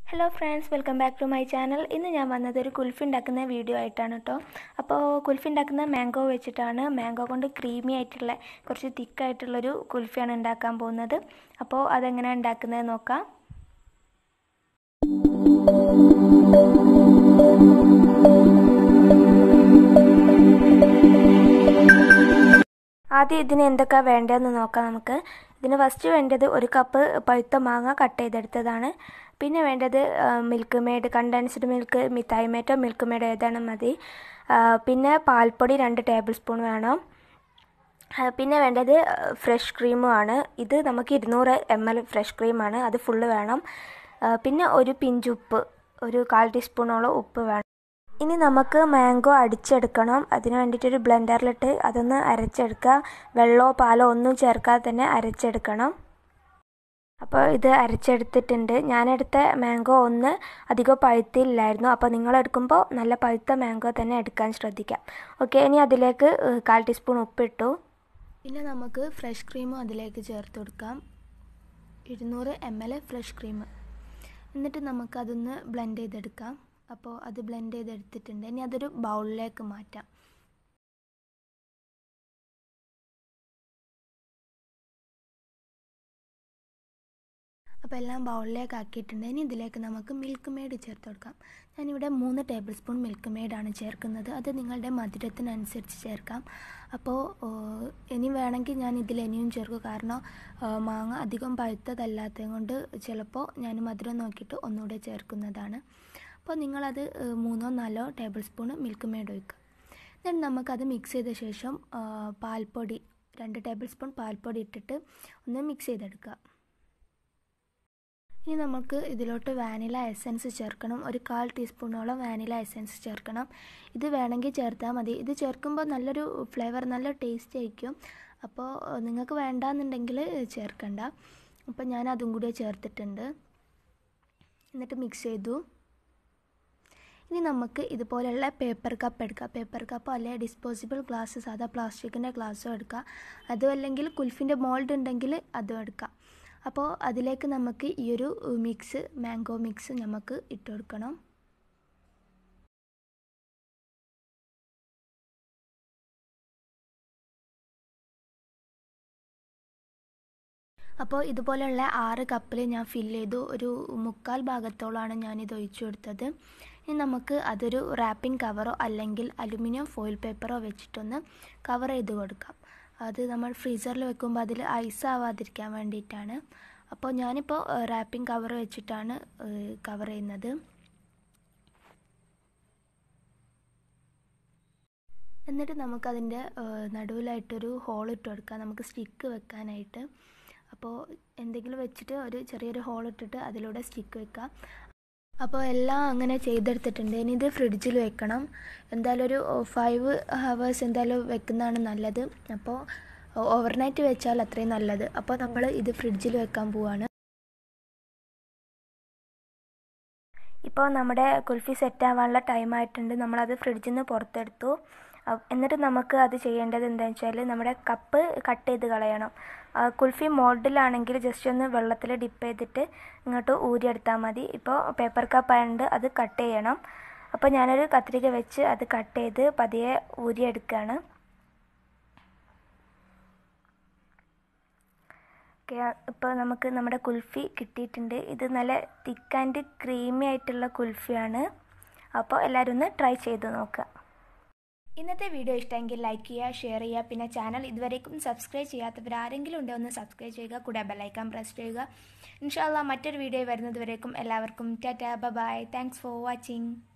hello friends welcome back to my channel ഇന്ന് ഞാൻ വന്നത് ഒരു കുൽഫി ഉണ്ടാക്കുന്ന വീഡിയോ ആയിട്ടാണ് കേട്ടോ അപ്പോൾ കുൽഫി ഉണ്ടാക്കുന്ന മാംഗോ വെച്ചിട്ടാണ് മാംഗോ കൊണ്ട് ക്രീമി ആയിട്ടുള്ള കുറച്ച് തിക്കായിട്ടുള്ളൊരു കുൽഫിയാണ് ഉണ്ടാക്കാൻ പോകുന്നത് അപ്പോൾ അതെങ്ങനെയാണ് ഉണ്ടാക്കുന്നത് നോക്കാം ആദ്യം ഇതിന് എന്തൊക്കെയാണ് വേണ്ടതെന്ന് നോക്കാം നമുക്ക് ഇതിന് ഫസ്റ്റ് വേണ്ടത് ഒരു കപ്പ് പഴുത്ത മാങ്ങ കട്ട് ചെയ്തെടുത്തതാണ് പിന്നെ വേണ്ടത് മിൽക്ക് മെയ്ഡ് കണ്ടൻസ്ഡ് മിൽക്ക് മിഠായി മേറ്റോ മിൽക്ക് മെയ്ഡ് ഏതാണ് മതി പിന്നെ പാൽപ്പൊടി രണ്ട് ടേബിൾ സ്പൂൺ വേണം പിന്നെ വേണ്ടത് ഫ്രഷ് ക്രീമുമാണ് ഇത് നമുക്ക് ഇരുന്നൂറ് എം എൽ ഫ്രഷ് ക്രീമാണ് അത് ഫുള്ള് വേണം പിന്നെ ഒരു പിഞ്ച് ഉപ്പ് ഒരു കാൽ ടീസ്പൂണോളം ഉപ്പ് വേണം ഇനി നമുക്ക് മാംഗോ അടിച്ചെടുക്കണം അതിന് വേണ്ടിയിട്ടൊരു ബ്ലെൻഡറിലിട്ട് അതൊന്ന് അരച്ചെടുക്കുക വെള്ളമോ പാലോ ഒന്നും ചേർക്കാതെ തന്നെ അരച്ചെടുക്കണം അപ്പോൾ ഇത് അരച്ചെടുത്തിട്ടുണ്ട് ഞാനെടുത്ത മാംഗോ ഒന്ന് അധികം പഴുത്തില്ലായിരുന്നു അപ്പോൾ നിങ്ങൾ എടുക്കുമ്പോൾ നല്ല പഴുത്ത മാംഗോ തന്നെ എടുക്കാൻ ശ്രദ്ധിക്കാം ഓക്കെ ഇനി അതിലേക്ക് കാൽ ടീസ്പൂൺ ഉപ്പിട്ടു പിന്നെ നമുക്ക് ഫ്രഷ് ക്രീമും അതിലേക്ക് ചേർത്ത് കൊടുക്കാം ഇരുന്നൂറ് എം എൽ ഫ്രഷ് ക്രീം എന്നിട്ട് നമുക്കതൊന്ന് ബ്ലെൻഡ് ചെയ്തെടുക്കാം അപ്പോൾ അത് ബ്ലെൻഡ് ചെയ്തെടുത്തിട്ടുണ്ട് ഇനി അതൊരു ബൗളിലേക്ക് മാറ്റാം അപ്പോൾ എല്ലാം ബൗളിലേക്ക് ആക്കിയിട്ടുണ്ട് ഇനി ഇതിലേക്ക് നമുക്ക് മിൽക്ക് മെയ്ഡ് ചേർത്ത് കൊടുക്കാം ഞാനിവിടെ മൂന്ന് ടേബിൾ സ്പൂൺ മിൽക്ക് മെയ്ഡാണ് ചേർക്കുന്നത് അത് നിങ്ങളുടെ മധുരത്തിനനുസരിച്ച് ചേർക്കാം അപ്പോൾ ഇനി വേണമെങ്കിൽ ഞാൻ ഇതിൽ ഇനിയും ചേർക്കും കാരണം മാങ്ങ അധികം പഴുത്തതല്ലാത്തത് കൊണ്ട് ചിലപ്പോൾ ഞാൻ മധുരം നോക്കിയിട്ട് ഒന്നുകൂടെ ചേർക്കുന്നതാണ് അപ്പോൾ നിങ്ങളത് മൂന്നോ നാലോ ടേബിൾ സ്പൂൺ മിൽക്ക് മെയ്ഡ് ഒഴിക്കുക എന്നിട്ട് നമുക്കത് മിക്സ് ചെയ്ത ശേഷം പാൽപ്പൊടി രണ്ട് ടേബിൾ സ്പൂൺ പാൽപ്പൊടി ഇട്ടിട്ട് ഒന്ന് മിക്സ് ചെയ്തെടുക്കുക ഇനി നമുക്ക് ഇതിലോട്ട് വാനില എസൻസ് ചേർക്കണം ഒരു കാൽ ടീസ്പൂണോളം വാനില എസൻസ് ചേർക്കണം ഇത് വേണമെങ്കിൽ ചേർത്താൽ മതി ഇത് ചേർക്കുമ്പോൾ നല്ലൊരു ഫ്ലേവർ നല്ല ടേസ്റ്റ് ആയിരിക്കും അപ്പോൾ നിങ്ങൾക്ക് വേണ്ടാന്നുണ്ടെങ്കിൽ ചേർക്കണ്ട അപ്പോൾ ഞാൻ അതും കൂടി ചേർത്തിട്ടുണ്ട് എന്നിട്ട് മിക്സ് ചെയ്തു ഇനി നമുക്ക് ഇതുപോലെയുള്ള പേപ്പർ കപ്പ് എടുക്കാം പേപ്പർ കപ്പോ അല്ലെങ്കിൽ ഡിസ്പോസിബിൾ ഗ്ലാസ് സാധാ പ്ലാസ്റ്റിക്കിൻ്റെ ഗ്ലാസ്സോ എടുക്കാം അതും അല്ലെങ്കിൽ കുൽഫിൻ്റെ മോൾഡ് ഉണ്ടെങ്കിൽ അതും എടുക്കാം അപ്പോൾ അതിലേക്ക് നമുക്ക് ഈ ഒരു മിക്സ് മാംഗോ മിക്സ് നമുക്ക് ഇട്ട് കൊടുക്കണം അപ്പോൾ ഇതുപോലെയുള്ള ആറ് കപ്പിൽ ഞാൻ ഫില്ല് ചെയ്തു ഒരു മുക്കാൽ ഭാഗത്തോളമാണ് ഞാനിത് ഒഴിച്ചു കൊടുത്തത് ഇനി നമുക്ക് അതൊരു റാപ്പിംഗ് കവറോ അല്ലെങ്കിൽ അലുമിനിയം ഫോയിൽ പേപ്പറോ വെച്ചിട്ടൊന്ന് കവർ ചെയ്ത് കൊടുക്കാം അത് നമ്മൾ ഫ്രീസറിൽ വെക്കുമ്പോൾ അതിൽ ഐസ് ആവാതിരിക്കാൻ വേണ്ടിയിട്ടാണ് അപ്പോൾ ഞാനിപ്പോൾ റാപ്പിംഗ് കവർ വെച്ചിട്ടാണ് കവർ ചെയ്യുന്നത് എന്നിട്ട് നമുക്കതിൻ്റെ നടുവിലായിട്ടൊരു ഹോൾ ഇട്ട് കൊടുക്കാം നമുക്ക് സ്റ്റിക്ക് വെക്കാനായിട്ട് അപ്പോൾ എന്തെങ്കിലും വെച്ചിട്ട് ഒരു ചെറിയൊരു ഹോൾ ഇട്ടിട്ട് അതിലൂടെ സ്റ്റിക്ക് വെക്കാം അപ്പോൾ എല്ലാം അങ്ങനെ ചെയ്തെടുത്തിട്ടുണ്ട് ഇനി ഇത് ഫ്രിഡ്ജിൽ വെക്കണം എന്തായാലും ഒരു ഫൈവ് ഹവേഴ്സ് എന്തായാലും വെക്കുന്നതാണ് നല്ലത് അപ്പോൾ ഓവർനൈറ്റ് വെച്ചാൽ അത്രയും നല്ലത് അപ്പോൾ നമ്മൾ ഇത് ഫ്രിഡ്ജിൽ വെക്കാൻ പോവാണ് ഇപ്പോൾ നമ്മുടെ കുൽഫി സെറ്റ് ആവാനുള്ള ടൈം ആയിട്ടുണ്ട് നമ്മളത് ഫ്രിഡ്ജിൽ നിന്ന് പുറത്തെടുത്തു എന്നിട്ട് നമുക്ക് അത് ചെയ്യേണ്ടത് എന്താണെന്ന് വെച്ചാൽ നമ്മുടെ കപ്പ് കട്ട് ചെയ്ത് കളയണം കുൽഫി മോൾഡിലാണെങ്കിൽ ജസ്റ്റ് ഒന്ന് വെള്ളത്തിൽ ഡിപ്പ് ചെയ്തിട്ട് ഇങ്ങോട്ട് ഊരിയെടുത്താൽ മതി ഇപ്പോൾ പേപ്പർ കപ്പ് ആയതുകൊണ്ട് അത് കട്ട് ചെയ്യണം അപ്പോൾ ഞാനൊരു കത്രിക വെച്ച് അത് കട്ട് ചെയ്ത് പതിയെ ഊരിയെടുക്കുകയാണ് ഓക്കെ ഇപ്പോൾ നമുക്ക് നമ്മുടെ കുൽഫി കിട്ടിയിട്ടുണ്ട് ഇത് നല്ല തിക്ക് ആൻഡ് ക്രീമി ആയിട്ടുള്ള കുൽഫിയാണ് അപ്പോൾ എല്ലാവരും ഒന്ന് ട്രൈ ചെയ്ത് നോക്കുക ഇന്നത്തെ വീഡിയോ ഇഷ്ടമെങ്കിൽ ലൈക്ക് ചെയ്യുക ഷെയർ ചെയ്യുക പിന്നെ ചാനൽ ഇതുവരേക്കും സബ്സ്ക്രൈബ് ചെയ്യാത്തവർ ആരെങ്കിലും ഉണ്ടോ ഒന്ന് സബ്സ്ക്രൈബ് ചെയ്യുക കൂടെ ബെല്ലൈക്കാൻ പ്രസ് ചെയ്യുക ഇൻഷാല്ല മറ്റൊരു വീഡിയോ വരുന്നത് വരേക്കും എല്ലാവർക്കും tata bye thanks for watching